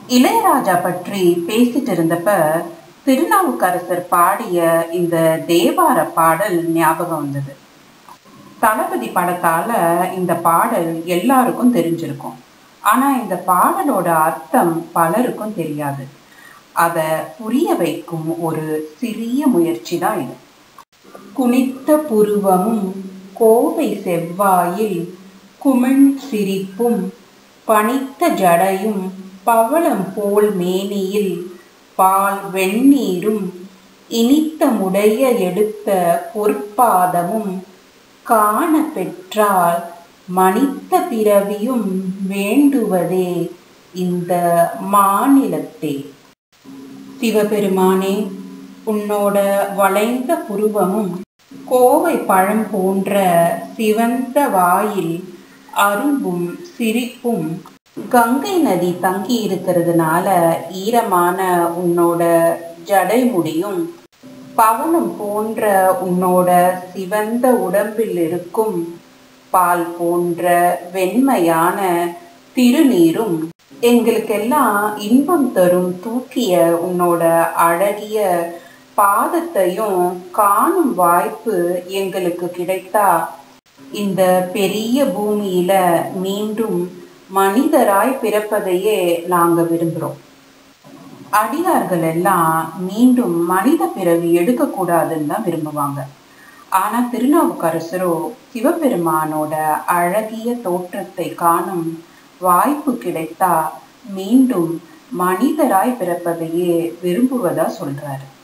இளையராஜா பற்றி பேசிட்டு இருந்தப்ப திருநாவுக்கரசர் பாடிய இந்த தேவார பாடல் ஞாபகம் வந்தது தளபதி படத்தால இந்த பாடல் எல்லாருக்கும் தெரிஞ்சிருக்கும் ஆனா இந்த பாடலோட அர்த்தம் பலருக்கும் தெரியாது அத புரிய வைக்கும் ஒரு சிறிய முயற்சி தான் இது குனித்த புருவமும் கோவை செவ்வாயில் குமிழ் சிரிப்பும் பனித்த ஜடையும் பவளம் போல் மேனியில் பால் வெந்நீரும் இனித்த முடைய எடுத்த பொற்பாதமும் காண பெற்றால் மனித்த பிறவியும் வேண்டுவதே இந்த மாநிலத்தே சிவபெருமானே உன்னோட வளைந்த புருவமும் கோவை பழம் போன்ற சிவந்த வாயில் அரும்பும் சிரிப்பும் கங்கை நதி தங்கி இருக்கிறதுனால ஈரமான உன்னோட ஜடை முடியும் பவனம் போன்ற உன்னோட சிவந்த உடம்பில் இருக்கும் பால் போன்ற வெண்மையான திருநீரும் எங்களுக்கெல்லாம் இன்பம் தரும் தூக்கிய உன்னோட அழகிய பாதத்தையும் காணும் வாய்ப்பு எங்களுக்கு கிடைத்தா இந்த பெரிய பூமியில மீண்டும் மனிதராய் பிறப்பதையே நாங்க விரும்புறோம் அடியார்கள் எல்லாம் மீண்டும் மனித பிறவி எடுக்கக்கூடாதுன்னு தான் விரும்புவாங்க ஆனா திருநாவுக்கரசரோ சிவபெருமானோட அழகிய தோற்றத்தை காணும் வாய்ப்பு கிடைத்தா மீண்டும் மனிதராய் பிறப்பதையே விரும்புவதா சொல்றாரு